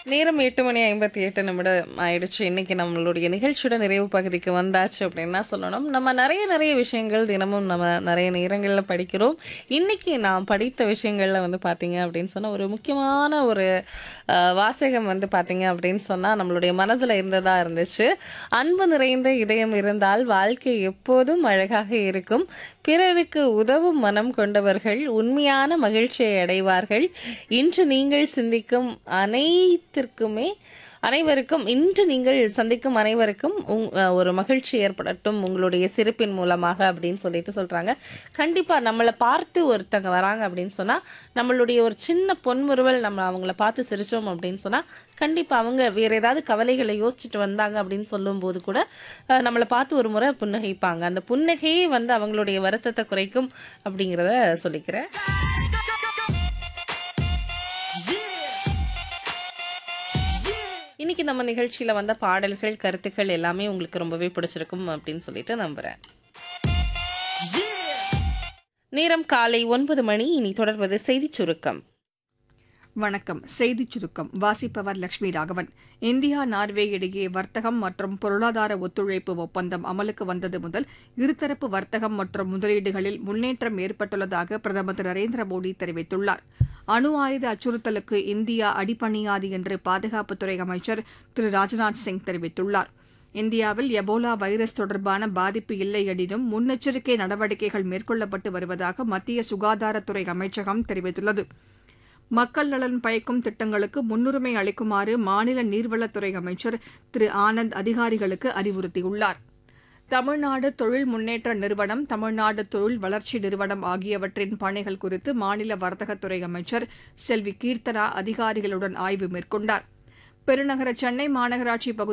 நேரம் எட்டு மணி ஐம்பத்தி எட்டு நிமிடம் ஆயிடுச்சு இன்னைக்கு நம்மளுடைய நிகழ்ச்சியோட நிறைவு பகுதிக்கு வந்தாச்சு அப்படின்னு தான் சொல்லணும் நம்ம நிறைய நிறைய விஷயங்கள் தினமும் நம்ம நிறைய நேரங்களில் படிக்கிறோம் இன்னைக்கு நான் படித்த விஷயங்கள்ல வந்து பார்த்தீங்க அப்படின்னு சொன்னால் ஒரு முக்கியமான ஒரு அஹ், வாசகம் வந்து பார்த்தீங்க அப்படின்னு சொன்னால் நம்மளுடைய மனதில் இருந்ததா இருந்துச்சு அன்பு நிறைந்த இதயம் இருந்தால் வாழ்க்கை எப்போதும் அழகாக இருக்கும் பிறருக்கு உதவும் மனம் கொண்டவர்கள் உண்மையான மகிழ்ச்சியை அடைவார்கள் இன்று நீங்கள் சிந்திக்கும் அனைத்திற்குமே அனைவருக்கும் இன்று நீங்கள் சந்திக்கும் அனைவருக்கும் உங் அஹ் ஒரு மகிழ்ச்சி ஏற்படட்டும் உங்களுடைய சிரிப்பின் மூலமாக அப்படின்னு சொல்லிட்டு சொல்றாங்க கண்டிப்பா நம்மளை பார்த்து ஒருத்தங்க வராங்க அப்படின்னு சொன்னா நம்மளுடைய ஒரு சின்ன பொன்முறுவல் நம்ம அவங்கள பார்த்து சிரிச்சோம் அப்படின்னு சொன்னா கண்டிப்பா அவங்க வேற ஏதாவது கவலைகளை யோசிச்சுட்டு வந்தாங்க அப்படின்னு சொல்லும்போது கூட அஹ், நம்மளை பார்த்து ஒரு முறை புன்னகைப்பாங்க அந்த புன்னகையே வந்து அவங்களுடைய வருத்தத்தை குறைக்கும் அப்படிங்கிறத சொல்லிக்கிறேன் இன்னைக்கு நம்ம நிகழ்ச்சியில வந்த பாடல்கள் கருத்துக்கள் எல்லாமே உங்களுக்கு ரொம்பவே பிடிச்சிருக்கும் அப்படின்னு சொல்லிட்டு நம்புறேன் நேரம் காலை ஒன்பது மணி இனி தொடர்வது செய்திச் சுருக்கம் வணக்கம் செய்திச் சுருக்கம் வாசிப்பவர் லட்சுமி ராகவன் இந்தியா நார்வே இடையே வர்த்தகம் மற்றும் பொருளாதார ஒத்துழைப்பு ஒப்பந்தம் அமலுக்கு வந்தது முதல் இருதரப்பு வர்த்தகம் மற்றும் முதலீடுகளில் முன்னேற்றம் ஏற்பட்டுள்ளதாக பிரதமர் திரு நரேந்திர மோடி தெரிவித்துள்ளார் அணு ஆயுத அச்சுறுத்தலுக்கு இந்தியா அடிபணியாது என்று பாதுகாப்புத்துறை அமைச்சர் திரு ராஜ்நாத் சிங் தெரிவித்துள்ளார் இந்தியாவில் எபோலா வைரஸ் தொடர்பான பாதிப்பு இல்லை எனினும் முன்னெச்சரிக்கை நடவடிக்கைகள் மேற்கொள்ளப்பட்டு வருவதாக மத்திய சுகாதாரத்துறை அமைச்சகம் தெரிவித்துள்ளது மக்கள் நலன் பயக்கும் திட்டங்களுக்கு முன்னுரிமை அளிக்குமாறு மாநில நீர்வளத்துறை அமைச்சர் திரு ஆனந்த் அதிகாரிகளுக்கு அறிவுறுத்தியுள்ளார் தமிழ்நாடு தொழில் முன்னேற்ற நிறுவனம் தமிழ்நாடு தொழில் வளர்ச்சி நிறுவனம் ஆகியவற்றின் பணிகள் குறித்து மாநில வர்த்தகத்துறை அமைச்சர் செல்வி கீர்த்தனா அதிகாரிகளுடன் ஆய்வு மேற்கொண்டார் பெருநகர சென்னை மாநகராட்சி பகுதி